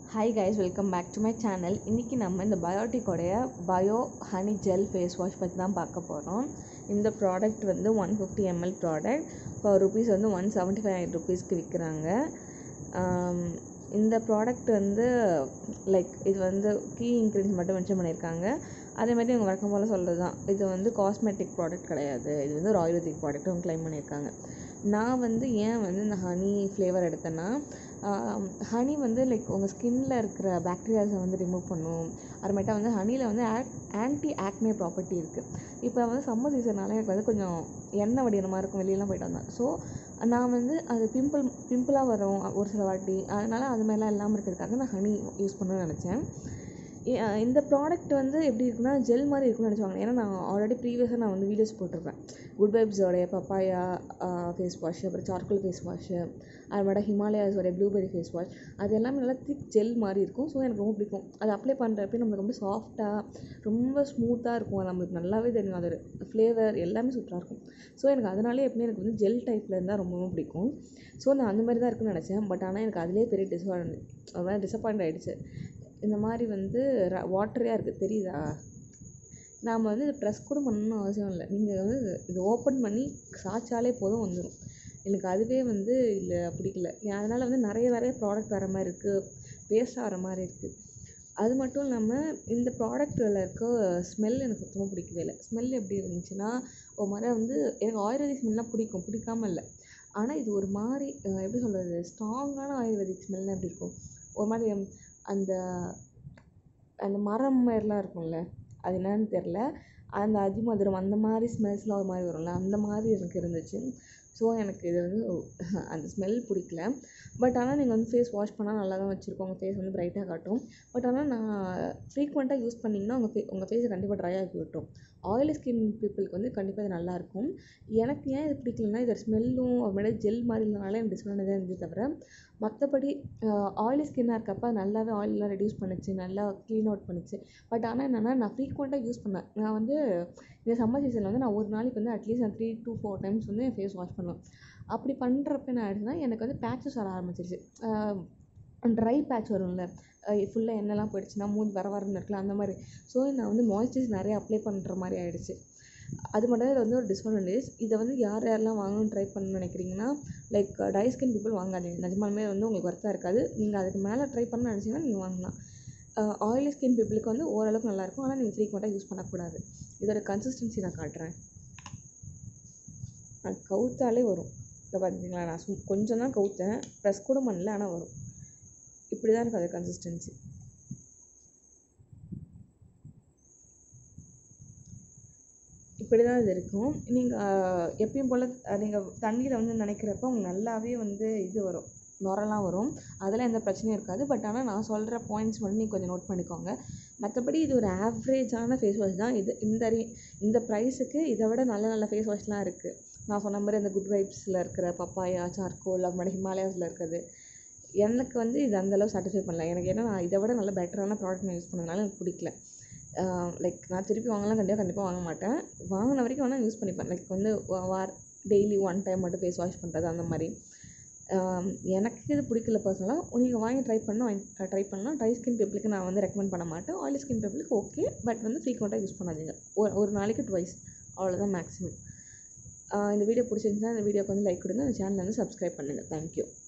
hi guys welcome back to my channel இன்றைக்கி நம்ம இந்த பயோட்டிக்கோடைய bio honey gel face wash பற்றி தான் பார்க்க போகிறோம் இந்த ப்ராடக்ட் வந்து ஒன் ஃபிஃப்டி எம்எல் ப்ராடக்ட் இப்போ ருபீஸ் வந்து ஒன் செவன்ட்டி ஃபைவ் ருபீஸ்க்கு விற்கிறாங்க இந்த ப்ராடக்ட் வந்து லைக் இது வந்து கீ இன்க்ரீடியன்ஸ் மட்டும் மென்ஷன் பண்ணியிருக்காங்க அதே மாதிரி இவங்க வழக்கம் போல் சொல்கிறது தான் இது வந்து காஸ்மெட்டிக் ப்ராடக்ட் கிடையாது இது வந்து ஒரு ஆயுர்வேதிக் ப்ராடக்ட்டும் க்ளைம் பண்ணியிருக்காங்க நான் வந்து ஏன் வந்து இந்த ஹனி ஃப்ளேவர் எடுத்தேன்னா ஹனி வந்து லைக் உங்கள் ஸ்கின்னில் இருக்கிற பாக்டீரியாஸை வந்து ரிமூவ் பண்ணும் அப்புறமேட்டா வந்து ஹனியில் வந்து ஆக் ஆன்டி ஆக்னே ப்ராப்பர்ட்டி இருக்குது இப்போ வந்து சம்மர் சீசனால எனக்கு வந்து கொஞ்சம் எண்ணெய் வடிகிற மாதிரி இருக்கும் வெளியெல்லாம் போயிட்டு வந்தேன் ஸோ நான் வந்து அது பிம்பிள் பிம்பிளாக வரும் ஒரு சில வாட்டி அதனால் அது மாதிரிலாம் இல்லாமல் இருக்கிறதுக்காக நான் ஹனி யூஸ் பண்ணணும்னு நினச்சேன் இந்த ப்ராடக்ட் வந்து எப்படி இருக்குன்னா ஜெல் மாதிரி இருக்கும்னு நினச்சிவாங்க ஏன்னா நான் ஆல்ரெடி ப்ரீவியஸாக நான் வந்து வீடியோஸ் போட்டிருப்பேன் குட் வைப்ஸோடைய பப்பாயா ஃபேஸ் வாஷ் அப்புறம் சார்கோல் ஃபேஸ் வாஷ் அது மாதிரி ஹிமாலயாஸோடைய ப்ளூபெரி ஃபேஸ் வாஷ் அது எல்லாமே நல்லா திக் ஜெல் மாதிரி இருக்கும் ஸோ எனக்கு ரொம்ப பிடிக்கும் அது அப்ளை பண்ணுறப்ப நம்மளுக்கு ரொம்ப சாஃப்டாக ரொம்ப ஸ்மூத்தாக இருக்கும் நம்மளுக்கு நல்லாவே தெரியும் அது ஃப்ளேவர் எல்லாமே சூப்பராக இருக்கும் ஸோ எனக்கு அதனாலே எப்படியும் எனக்கு வந்து ஜெல் டைப்பில் இருந்தால் ரொம்பவும் பிடிக்கும் ஸோ நான் அந்த மாதிரி தான் இருக்குன்னு நினச்சேன் பட் ஆனால் எனக்கு அதிலே பெரிய டிஸ்அட்வான்ட் அது மாதிரி டிசப்பாயிண்ட் ஆகிடுச்சு இந்த மாதிரி வந்து வாட்டரியாக இருக்குது தெரியுதா நாம் வந்து இது ப்ரெஸ் கூட பண்ணணும்னு அவசியம் இல்லை நீங்கள் வந்து இது ஓப்பன் பண்ணி சாய்ச்சாலே போதும் வந்துடும் எனக்கு அதுவே வந்து இல்லை பிடிக்கல அதனால் வந்து நிறைய நிறைய ப்ராடக்ட் வர மாதிரி இருக்குது வேஸ்ட்டாக வர மாதிரி இருக்குது அது மட்டும் இல்லாமல் இந்த ப்ராடக்ட்டில் இருக்க ஸ்மெல் எனக்கு சுத்தமாக பிடிக்கவே இல்லை ஸ்மெல் எப்படி இருந்துச்சுன்னா ஒரு மாதிரி வந்து எனக்கு ஆயுர்வேதிக் ஸ்மெல்லாம் பிடிக்கும் பிடிக்காம இல்லை ஆனால் இது ஒரு மாதிரி எப்படி சொல்கிறது ஸ்ட்ராங்கான ஆயுர்வேதிக் ஸ்மெல்லாம் எப்படி இருக்கும் ஒரு மாதிரி அந்த அந்த மரம் மாதிரிலாம் இருக்கும்ல அது என்னன்னு தெரில அந்த அதிமதுரம் அந்த மாதிரி ஸ்மெல்ஸ்லாம் ஒரு மாதிரி வரும்ல அந்த மாதிரி எனக்கு இருந்துச்சு ஸோ எனக்கு இது வந்து அந்த ஸ்மெல் பிடிக்கல பட் ஆனால் நீங்கள் வந்து ஃபேஸ் வாஷ் பண்ணால் நல்லா தான் வச்சுருக்கோம் உங்கள் ஃபேஸ் வந்து ப்ரைட்டாக காட்டும் பட் ஆனால் நான் ஃப்ரீக்வெண்ட்டாக யூஸ் பண்ணிங்கன்னா உங்கள் ஃபே உங்கள் ஃபேஸை கண்டிப்பாக ட்ரை ஆக்கி விட்டுரும் ஆயிலி ஸ்கின் பீப்புளுக்கு வந்து கண்டிப்பாக இது நல்லாயிருக்கும் எனக்கு ஏன் இது பிடிக்கலன்னா இதோட ஸ்மெல்லும் அப்புறமேட்டு ஜெல் மாதிரி இருந்தனால எனக்கு டிஸ்அட்வான்டேஜ் இருந்தது தவிர மற்றபடி ஆயிலி ஸ்கின்னாக இருக்கப்போ நல்லாவே ஆயிலெலாம் ரெடியூஸ் பண்ணுச்சு நல்லா க்ளீன் அவுட் பண்ணுச்சு பட் ஆனால் என்னென்னா நான் ஃப்ரீக்வெண்ட்டாக யூஸ் பண்ணேன் நான் வந்து இந்த சம்மர் சீசனில் வந்து நான் ஒரு நாளைக்கு வந்து அட்லீஸ்ட் நான் த்ரீ டு ஃபோர் டைம்ஸ் வந்து என் ஃபேஸ் வாஷ் பண்ணுவேன் அப்படி பண்ணுறப்ப என்ன ஆயிடுச்சுன்னா எனக்கு வந்து பேச்சஸ் வர ஆரம்பிச்சிருச்சு ட்ரை பேட்ச் வரும்ல ஃபுல்லாக எண்ணெய்லாம் போயிடுச்சுன்னா மூஞ்சி வர வரன்னு இருக்குல்ல அந்த மாதிரி ஸோ நான் வந்து மாய்ஸ்சரைஸ் நிறைய அப்ளை பண்ணுற மாதிரி ஆகிடுச்சு அது மட்டும் இது வந்து ஒரு டிஸ்அட்வான்டேஜ் இதை வந்து யார் யாரெல்லாம் வாங்கணும்னு ட்ரை பண்ணணும்னு நினைக்கிறீங்கன்னா லைக் டை ஸ்கின் பீப்புள் வாங்காதீங்க நிஜமாலுமே வந்து உங்களுக்கு ஒர்த்தாக இருக்காது நீங்கள் அதுக்கு மேலே ட்ரை பண்ண நினச்சிங்கன்னா நீங்கள் வாங்கலாம் ஆயிலி ஸ்கின் பீப்புளுக்கு வந்து ஓரளவுக்கு நல்லாயிருக்கும் ஆனால் நீங்கள் ஃப்ரீக்வெண்ட்டாக யூஸ் பண்ணக்கூடாது இதோட கன்சிஸ்டன்சி நான் காட்டுறேன் அது கவுத்தாலே வரும் இதை பார்த்தீங்களா நான் சும் கொஞ்சம் தான் கவுத்தேன் ப்ரெஸ் கூட பண்ணல ஆனால் வரும் இப்படி தான் இருக்குது அது கன்சிஸ்டன்சி இப்படி தான் இது இருக்கும் நீங்கள் எப்பயும் போல் நீங்கள் தண்ணியில் வந்து நினைக்கிறப்ப உங்களுக்கு நல்லாவே வந்து இது வரும் நுரெல்லாம் வரும் அதெல்லாம் எந்த பிரச்சனையும் இருக்காது பட் ஆனால் நான் சொல்கிற பாயிண்ட்ஸ் வந்து நீங்கள் கொஞ்சம் நோட் பண்ணிக்கோங்க மற்றபடி இது ஒரு ஆவரேஜான ஃபேஸ் வாஷ் தான் இது இந்த இந்த ப்ரைஸுக்கு இதை விட நல்ல நல்ல ஃபேஸ் வாஷ்லாம் இருக்குது நான் சொன்ன மாதிரி அந்த குட் வைப்ஸில் இருக்கிற பப்பாயா சார்கோல் அப்புறம் ஹிமாலயாஸில் இருக்கிறது எனக்கு வந்து இது அந்தளவு சாட்டிஸ்ஃபை பண்ணல எனக்கு ஏன்னா நான் இதை விட நல்ல பெட்டரான ப்ராடக்ட் நான் யூஸ் பண்ணதுனால எனக்கு பிடிக்கல லைக் நான் திருப்பி வாங்கலாம் கண்டிப்பாக கண்டிப்பாக வாங்க மாட்டேன் வாங்கின வரைக்கும் வேணால் யூஸ் பண்ணிப்பேன் லைக் வந்து வார் டெய்லி ஒன் டைம் மட்டும் ஃபேஸ் வாஷ் பண்ணுறது அந்த மாதிரி எனக்கு இது பிடிக்கல பர்சனலாக நீங்கள் வாங்கி ட்ரை பண்ணால் ட்ரை பண்ணலாம் ட்ரை ஸ்கின் பீப்புளுக்கு நான் வந்து ரெக்கமெண்ட் பண்ண மாட்டேன் ஆயிலி ஸ்கின் பீப்புளுக்கு ஓகே பட் வந்து ஃப்ரீக்வெண்ட்டாக யூஸ் பண்ணாதீங்க ஒரு ஒரு நாளைக்கு ட்வைஸ் அவ்வளோதான் மேக்ஸிமம் இந்த வீடியோ பிடிச்சிருந்துச்சுன்னா இந்த வீடியோக்கு வந்து லைக் கொடுங்க அந்த சேனலை வந்து சப்ஸ்கிரைப் பண்ணுங்கள் தேங்க்யூ